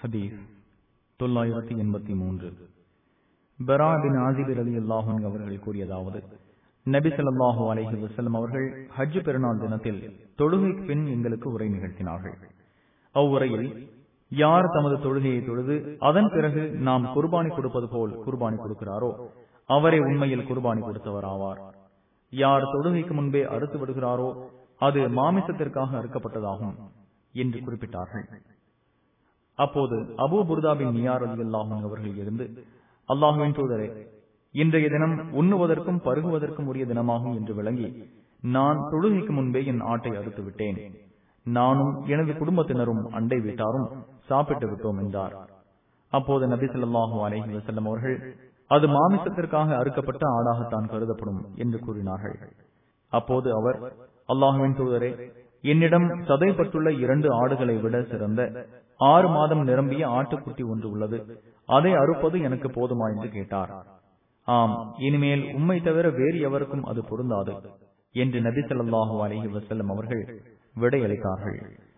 ஹதீஸ் தொள்ளாயிரத்தி எண்பத்தி மூன்று பெரா பின் ஆசிபிர் அலி அல்லாஹன் அவர்கள் கூறியதாவது நபி ஸல்லல்லாஹு அலைஹி வஸல்லம் அவர்கள் ஹஜ் பெருநாள் தினத்தில் தொழுகைக்கு பின் எங்களுக்கு உரை நிகழ்த்தினார்கள் அவ்வுரையில் யார் தமது தொழுகையை தொழுது அதன் பிறகு நாம் குர்பானி கொடுப்பது போல் குர்பானி கொடுக்கிறாரோ அவரே உண்மையில் குர்பானி கொடுத்தவர் ஆவார் யார் தொழுகைக்கு முன்பே அறுத்து விடுகிறாரோ அது மாமிசத்திற்காக அறுக்கப்பட்டதாகும் என்று குறிப்பிட்டார்கள் அப்போது அபூ புர்தாபின் நியார் அலி அல்லாஹும் அவர்கள் இருந்து அல்லாஹுவின் தூதரே இன்றைய தினம் உண்ணுவதற்கும் பருகுவதற்கும் உரிய தினமாகும் என்று விளங்கி நான் தொழுகைக்கு முன்பே என் ஆட்டை அறுத்து விட்டேன் நானும் எனது குடும்பத்தினரும் அண்டை வீட்டாரும் சாப்பிட்டு விட்டோம் என்றார் அப்போது நபி சொல்லாஹு அலஹி வசல்லம் அவர்கள் அது மாமிசத்திற்காக அறுக்கப்பட்ட ஆடாகத்தான் கருதப்படும் என்று கூறினார்கள் அப்போது அவர் அல்லாஹுவின் தூதரே என்னிடம் சதைப்பட்டுள்ள இரண்டு ஆடுகளை விட சிறந்த ஆறு மாதம் நிரம்பிய ஆட்டுக்குட்டி ஒன்று உள்ளது அதை அறுப்பது எனக்கு போதுமா என்று கேட்டார் ஆம் இனிமேல் உம்மை தவிர வேறு எவருக்கும் அது பொருந்தாது என்று நபி சொல்லாஹு அலஹி வசல்லம் அவர்கள் விடையளித்தார்கள்